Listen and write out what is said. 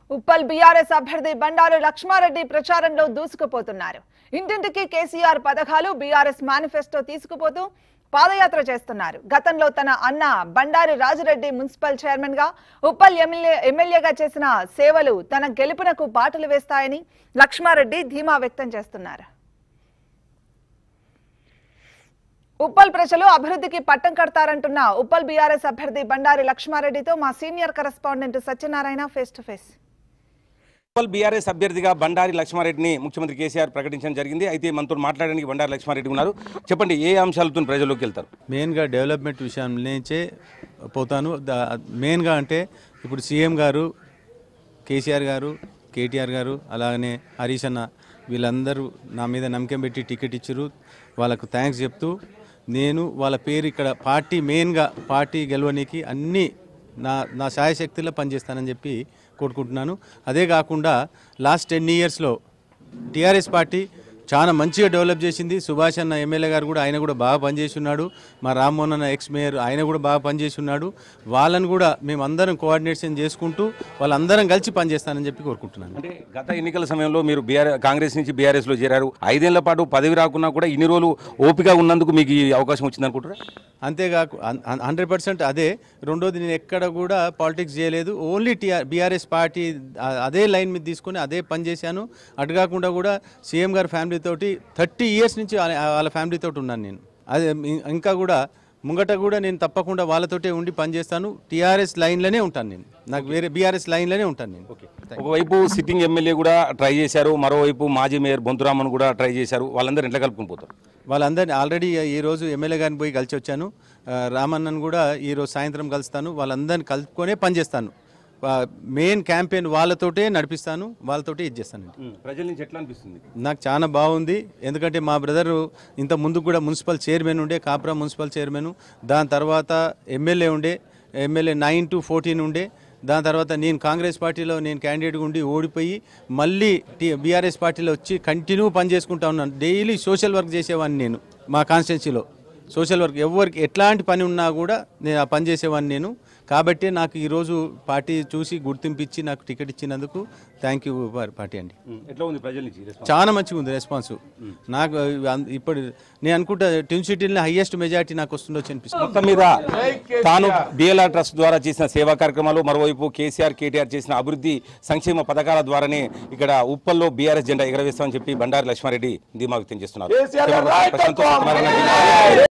Uppal BRS అభ్యర్థి బండారు లక్ష్మారెడ్డి ప్రచారంలో దూసుకుపోతున్నారు ఇంటింటికి కేసీఆర్ పథకాలు బీఆర్ఎస్ మేనిఫెస్టో తీసుకుపోతూ పాదయాత్ర చేస్తున్నారు గతంలో తన అన్న బండారి రాజురెడ్డి మున్సిపల్ చైర్మన్ గా ఉప్పల్ ఎమ్మెల్యే ఎమ్మెల్యేగా చేసిన సేవలు తన గెలుపునకు బాటలు వేస్తాయని లక్ష్మారెడ్డి ధీమా వ్యక్తం చేస్తున్నారు ఉప్పల్ ప్రజలు అభివృద్ధికి పట్టం కడతారంటున్న ఉప్పల్ బీఆర్ఎస్ అభ్యర్థి బండారి లక్ష్మారెడ్డితో మా senior correspondent Satyanarayana face to face Uppal BRS అభ్యర్థిగా బండారి లక్ష్మారెడ్డిని ముఖ్యమంత్రి కేసీఆర్ ప్రకటించడం జరిగింది అయితే మనతో మాట్లాడడానికి బండారి లక్ష్మారెడ్డి ఉన్నారు చెప్పండి ఏ అంశాలతో ప్రజల్లోకి వెళ్తారు మెయిన్గా డెవలప్మెంట్ విషయం నుంచే పోతాను దా- మెయిన్గా అంటే ఇప్పుడు సీఎం గారు కేసీఆర్ గారు కేటీఆర్ గారు అలాగనే హరీష్ అన్న వీళ్ళందరూ నా మీద నమ్మకం పెట్టి టికెట్ ఇచ్చారు వాళ్ళకు థ్యాంక్స్ చెప్తూ నేను వాళ్ళ పేరు ఇక్కడ పార్టీ మెయిన్గా పార్టీ గెలవనీకి అన్నీ నా నా శాయశక్తిలో పనిచేస్తానని చెప్పి కోరుకుంటున్నాను అదే కాకుండా లాస్ట్ టెన్ ఇయర్స్లో టీఆర్ఎస్ పార్టీ చాలా మంచిగా డెవలప్ చేసింది సుభాష్ అన్న ఎమ్మెల్యే గారు కూడా ఆయన కూడా బాగా పనిచేసి ఉన్నాడు మా రామ్మోహన్ అన్న ఎక్స్ మేయర్ ఆయన కూడా బాగా పనిచేసి ఉన్నాడు వాళ్ళని కూడా మేము అందరం కోఆర్డినేషన్ చేసుకుంటూ వాళ్ళందరం కలిసి పనిచేస్తానని చెప్పి కోరుకుంటున్నాను అంటే గత ఎన్నికల సమయంలో మీరు బీఆర్ కాంగ్రెస్ నుంచి బీఆర్ఎస్ లో చేరారు ఐదేళ్ల పాటు పదవి రాకున్నా కూడా ఇన్ని రోజులు ఓపిక ఉన్నందుకు మీకు ఈ అవకాశం వచ్చింది అనుకుంటారా అంతేకాకు హండ్రెడ్ పర్సెంట్ అదే రెండోది నేను ఎక్కడ కూడా పాలిటిక్స్ చేయలేదు ఓన్లీ టీఆర్ బీఆర్ఎస్ పార్టీ ఆ- అదే లైన్ మీద తీసుకొని అదే పని చేశాను అటు కాకుండా కూడా సీఎం గారి ఫ్యామిలీతోటి థర్టీ ఇయర్స్ నుంచి వాళ్ళ వాళ్ళ ఫ్యామిలీతో ఉన్నాను నేను అదే ఇం- ఇంకా కూడా ముంగట కూడా నేను తప్పకుండా వాళ్ళతోటే ఉండి పనిచేస్తాను టీఆర్ఎస్ లైన్లోనే ఉంటాను నేను నాకు వేరే బీఆర్ఎస్ లైన్లోనే ఉంటాను నేను ఒకవైపు సిట్టింగ్ ఎమ్మెల్యే కూడా ట్రై చేశారు మరోవైపు మాజీ మేయర్ బొంతురామన్ కూడా ట్రై చేశారు వాళ్ళందరూ ఎట్లా కలుపుకొని పోతారు వాళ్ళందరినీ ఆల్రెడీ ఈ రోజు ఎమ్మెల్యే గారిని పోయి కలిసి వచ్చాను ఆ, రామన్నను కూడా ఈరోజు సాయంత్రం కలుస్తాను వాళ్ళందరిని కలుపుకొనే పనిచేస్తాను మెయిన్ క్యాంపెయిన్ వాళ్ళతోటే నడిపిస్తాను వాళ్ళతోటే ఇది చేస్తాను ప్రజల నుంచి ఎట్లా అనిపిస్తుంది నాకు చాలా బాగుంది ఎందుకంటే మా బ్రదరు ఇంత ముందు కూడా మున్సిపల్ చైర్మన్ ఉండే కాపురా మున్సిపల్ చైర్మన్ దాని తర్వాత ఎమ్మెల్యే ఉండే ఎమ్మెల్యే నైన్ టు ఫోర్టీన్ ఉండే దాని తర్వాత నేను కాంగ్రెస్ పార్టీలో నేను క్యాండిడేట్గా ఉండి ఓడిపోయి మళ్ళీ టీ బీఆర్ఎస్ పార్టీలో వచ్చి కంటిన్యూ పని చేసుకుంటా ఉన్నాను డైలీ సోషల్ వర్క్ చేసేవాడిని నేను మా కాన్స్టిట్యున్సీలో సోషల్ వర్క్ ఎవరికి ఎట్లాంటి పని ఉన్నా కూడా నేను ఆ పని చేసేవాడిని నేను కాబట్టి నాకు ఈరోజు పార్టీ చూసి గుర్తింపు ఇచ్చి నాకు టికెట్ ఇచ్చినందుకు థ్యాంక్ యూ పార్టీ అండి ఎట్లా ఉంది ప్రజల నుంచి response? చాలా మంచిగా ఉంది రెస్పాన్స్ నాకు అన్- ఇప్పుడు నేను అనుకుంటా ట్విన్ సిటీలో హైయెస్ట్ మెజారిటీ నాకు వస్తుండొచ్చు అనిపిస్తుంది మొత్తం మీద తాను బిఎల్ఆర్ ట్రస్ట్ ద్వారా చేసిన సేవా కార్యక్రమాలు మరోవైపు కేసీఆర్ కేటీఆర్ చేసిన అభివృద్ధి సంక్షేమ పథకాల ద్వారానే ఇక్కడ ఉప్పల్లో బీఆర్ఎస్ జెండా ఎగరవేస్తామని చెప్పి బండారి లక్ష్మారెడ్డి ధీమా వ్యక్తం చేస్తున్నారు ప్రశాంత్ సత్యనారాయణ